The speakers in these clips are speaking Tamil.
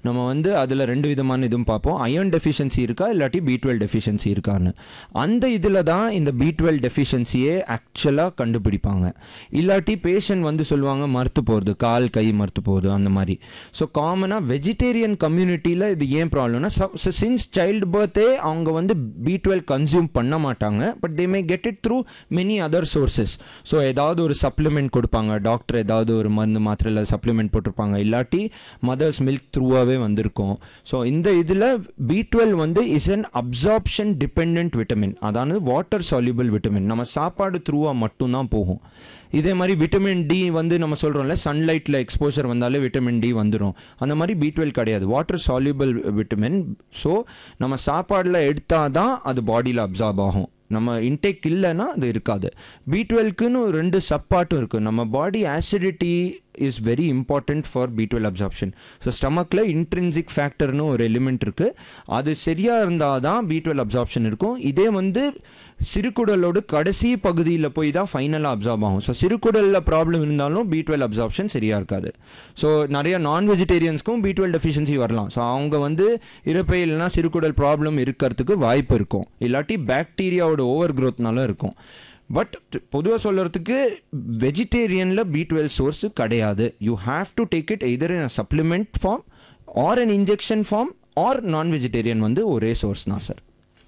நம்ம வந்து அதில் ரெண்டு விதமான இதுவும் பார்ப்போம் அயர்ன் டெஃபிஷியன்சி இருக்கா இல்லாட்டி பி டுவெல் டெஃபிஷியன்சி இருக்கான்னு அந்த இதில் தான் இந்த பி டுவெல் டெஃபிஷியன்சியே ஆக்சுவலாக கண்டுபிடிப்பாங்க இல்லாட்டி பேஷண்ட் வந்து சொல்லுவாங்க மறுத்து போகிறது கால் கை மறுத்து போகுது அந்த மாதிரி ஸோ காமனாக வெஜிடேரியன் கம்யூனிட்டியில் இது ஏன் ப்ராப்ளம்னா சின்ஸ் சைல்டு பர்த்தே அவங்க வந்து பி டுவெல் கன்சியூம் பண்ண மாட்டாங்க but they may get it through many other sources so ஏதாவது ஒரு சப்ளிமெண்ட் கொடுப்பாங்க டாக்டர் ஏதாவது ஒரு மருந்து மாத்திரையில் சப்ளிமெண்ட் போட்டிருப்பாங்க இல்லாட்டி மதர்ஸ் மில்க் த்ரூவாகவே வந்திருக்கும் ஸோ இந்த இதில் பி டுவெல் வந்து is an absorption depend vitamin அதாவது வாட்டர் soluble விட்டமின் நம்ம சாப்பாடு த்ரூவாக மட்டும்தான் போகும் இதே மாதிரி விட்டமின் டி வந்து நம்ம சொல்கிறோம்ல சன்லைட்டில் எக்ஸ்போஷர் வந்தாலே விட்டமின் டி வந்துடும் அந்த மாதிரி பி டுவெல் கிடையாது வாட்டர் soluble விட்டமின் ஸோ நம்ம சாப்பாடில் எடுத்தால் தான் அது பாடியில் அப்சார்ப் ஆகும் நம்ம இன்டேக் இல்லைன்னா அது இருக்காது பி டுவெல்க்குன்னு ரெண்டு சப்பாட்டும் இருக்குது நம்ம body acidity is very important for B twelve absorption so ஸ்டமக்கில் இன்ட்ரின்சிக் ஃபேக்டர்னு ஒரு எலிமெண்ட் இருக்குது அது சரியாக இருந்தால் தான் பி டுவெல் அப்சார்ப்ஷன் இருக்கும் இதே வந்து சிறுகுடலோட கடைசி பகுதியில் போய் தான் ஃபைனலாக அப்சார்ப் ஆகும் ஸோ சிறுகுடலில் ப்ராப்ளம் இருந்தாலும் பி டுவெல் அப்சார்ப்ஷன் சரியாக இருக்காது ஸோ நிறைய நான் வெஜிடேரியன்ஸ்க்கும் பி டுவெல் டெஃபிஷியன்சி வரலாம் ஸோ அவங்க வந்து இறப்பை இல்லைனா சிறுகுடல் ப்ராப்ளம் இருக்கிறதுக்கு வாய்ப்பு இருக்கும் இல்லாட்டி பாக்டீரியாவோட ஓவர் க்ரோத்னால இருக்கும் பட் பொதுவாக சொல்கிறதுக்கு வெஜிடேரியனில் பி டுவெல் சோர்ஸு கிடையாது you have to take it either in supplement form or an injection form or non vegetarian வந்து ஒரே சோர்ஸ் தான் sir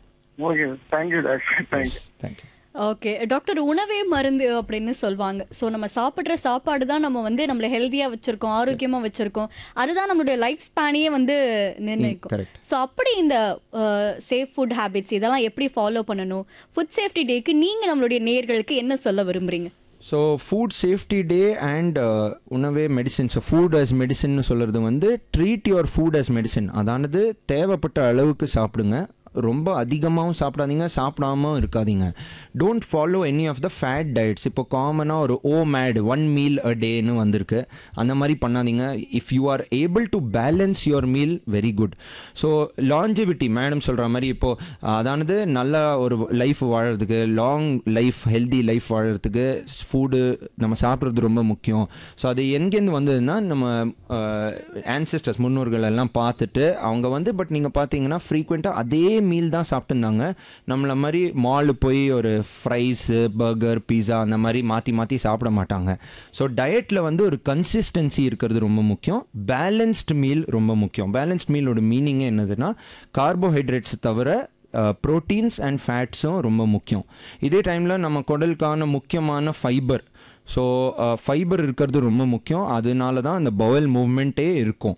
okay thank you doctor thank you thank you okay doctor உணவே மருந்து அப்படின்னு சொல்லுவாங்க ஸோ நம்ம சாப்பிட்ற சாப்பாடு தான் நம்ம வந்து நம்மளை ஹெல்த்தியாக வச்சிருக்கோம் ஆரோக்கியமாக வச்சிருக்கோம் அதுதான் நம்மளுடைய லைஃப் ஸ்பேனையே வந்து நிர்ணயிக்கும் correct. ஸோ அப்படி இந்த சேஃப் ஃபுட் ஹேபிட்ஸ் இதெல்லாம் எப்படி ஃபாலோ பண்ணணும் ஃபுட் சேஃப்டி டேக்கு நீங்கள் நம்மளுடைய நேர்களுக்கு என்ன சொல்ல விரும்புறீங்க so food safety day and உணவே மெடிசின் ஸோ ஃபுட் as மெடிசின்னு சொல்கிறது வந்து treat your food as medicine அதானது தேவைப்பட்ட அளவுக்கு சாப்பிடுங்க ரொம்ப அதிகமாகவும் சாப்பிடாதீங்க சாப்பிடாம இருக்காதீங்க don't follow any of the fad diets இப்போ காமனாக ஒரு O mad one meal a டேன்னு வந்திருக்கு அந்த மாதிரி பண்ணாதீங்க if you are able to balance your meal very good so longevity madam சொல்கிற மாதிரி இப்போது அதானது நல்ல ஒரு லைஃப் வாழறதுக்கு லாங் லைஃப் ஹெல்தி லைஃப் வாழறதுக்கு ஃபுட்டு நம்ம சாப்பிட்றது ரொம்ப முக்கியம் ஸோ அது எங்கேருந்து வந்ததுன்னா நம்ம ஆன்சிஸ்டர்ஸ் முன்னோர்கள் எல்லாம் பார்த்துட்டு அவங்க வந்து பட் நீங்கள் பார்த்தீங்கன்னா ஃப்ரீக்வெண்ட்டாக அதே மீல் தான் சாப்பிட்டுருந்தாங்க நம்மள மாதிரி மாலு போய் ஒரு ஃப்ரைஸு பர்கர் பீஸா அந்த மாதிரி மாற்றி மாற்றி சாப்பிட மாட்டாங்க ஸோ டயட்டில் வந்து ஒரு கன்சிஸ்டன்சி இருக்கிறது ரொம்ப முக்கியம் பேலன்ஸ்டு மீல் ரொம்ப முக்கியம் பேலன்ஸ்ட் மீலோட மீனிங்கே என்னதுன்னா கார்போஹைட்ரேட்ஸ் தவிர ப்ரோட்டீன்ஸ் அண்ட் ஃபேட்ஸும் ரொம்ப முக்கியம் இதே டைமில் நம்ம குடலுக்கான முக்கியமான ஃபைபர் ஸோ ஃபைபர் இருக்கிறது ரொம்ப முக்கியம் அதனால தான் அந்த பவல் மூவ்மெண்ட்டே இருக்கும்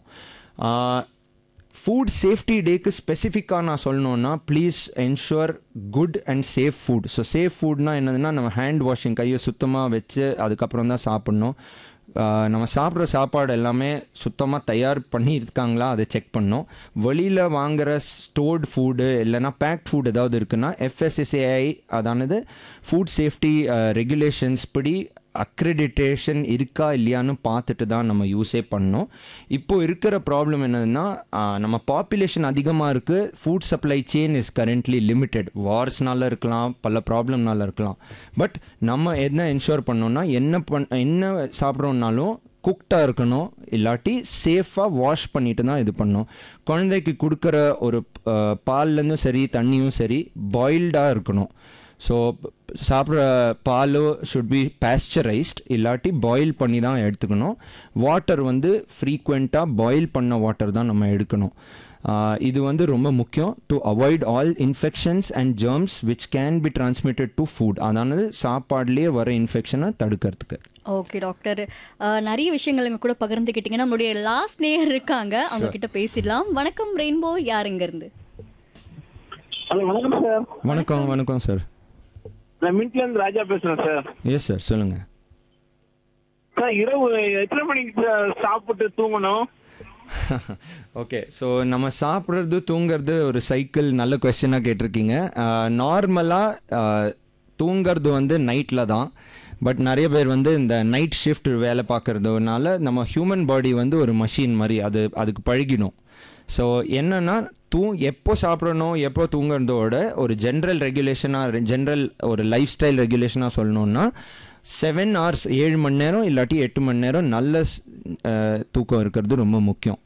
ஃபுட் சேஃப்டி டேக்கு ஸ்பெசிஃபிக்காக நான் சொல்லணுன்னா please ensure good and safe food so safe ஃபுட்னா என்னதுன்னா நம்ம ஹேண்ட் வாஷிங் கையை சுத்தமாக வச்சு அதுக்கப்புறம் தான் சாப்பிட்ணும் ஆஹ் நம்ம சாப்பிட்ற சாப்பாடு எல்லாமே சுத்தமாக தயார் பண்ணி இருக்காங்களா அதை செக் பண்ணணும் வெளியில் வாங்குற ஸ்டோர்டு ஃபுட்டு இல்லைன்னா பேக்ட் ஃபுட் ஏதாவது இருக்குன்னா எஃப்எஸ்எஸ்ஏஐ அதானது ஃபுட் சேஃப்டி ரெகுலேஷன்ஸ் படி அக்ரெடிட்டேஷன் இருக்கா இல்லையான்னு பார்த்துட்டு தான் நம்ம யூஸே பண்ணோம் இப்போ இருக்கிற ப்ராப்ளம் என்னதுன்னா ஆஹ் நம்ம பாப்புலேஷன் அதிகமாக இருக்குது food supply chain is currently limited வார்ஸ்னால இருக்கலாம் பல ப்ராப்ளம்னால இருக்கலாம் பட் நம்ம என்ன என்ஷூர் பண்ணோம்னா என்ன பண் என்ன சாப்பிட்றோம்னாலும் குக்டாக இருக்கணும் இல்லாட்டி சேஃபாக வாஷ் பண்ணிட்டு தான் இது பண்ணணும் குழந்தைக்கு கொடுக்குற ஒரு ஆஹ் பால்லேருந்தும் சரி தண்ணியும் சரி பாயில்டாக இருக்கணும் ஸோ சாப்பிட்ற பால் ஷுட் பி பாஸ்சரைஸ்ட் இல்லாட்டி பாயில் பண்ணி தான் எடுத்துக்கணும் வாட்டர் வந்து ஃப்ரீக்வெண்ட்டாக பாயில் பண்ண வாட்டர் தான் நம்ம எடுக்கணும் ஆஹ் இது வந்து ரொம்ப முக்கியம் to avoid all infections and germs which can be transmitted to food அதானது சாப்பாடுலேயே வர இன்ஃபெக்ஷனை தடுக்கிறதுக்கு ஓகே டாக்டர் அஹ், நிறைய விஷயங்கள் எங்க கூட பகிர்ந்துக்கிட்டீங்க நம்மளுடைய லாஸ்ட் நேயர் இருக்காங்க அவங்க கிட்ட பேசிடலாம் வணக்கம் ரெயின்போ யாருங்க இருந்து ஹலோ வணக்கம் சார் வணக்கம் வணக்கம் சார் நான் மின்ட்ல இருந்து ராஜா பேசுறேன் சார் எஸ் சார் சொல்லுங்கள் சார் இரவு எத்தனை மணிக்கு சார் சாப்பிட்டு தூங்கணும் ஓகே ஸோ நம்ம சாப்பிட்றது தூங்குறது ஒரு சைக்கிள் நல்ல கொஸ்டினாக கேட்டிருக்கீங்க நார்மலாக தூங்குறது வந்து நைட்டில் தான் பட் நிறைய பேர் வந்து இந்த நைட் ஷிஃப்ட் வேலை பார்க்கறதுனால நம்ம ஹியூமன் பாடி வந்து ஒரு மஷின் மாதிரி அது அதுக்கு பழகிடும் ஸோ என்னன்னா தூ எப்போ சாப்பிடணும் எப்போ தூங்குறதோட ஒரு ஜென்ரல் ரெகுலேஷனாக ஜென்ரல் ஒரு லைஃப் ஸ்டைல் ரெகுலேஷனாக சொல்லணுன்னா செவன் ஹவர்ஸ் ஏழு மணி நேரம் இல்லாட்டி எட்டு மணி நேரம் நல்ல ஸ்- அஹ், தூக்கம் இருக்கிறது ரொம்ப முக்கியம்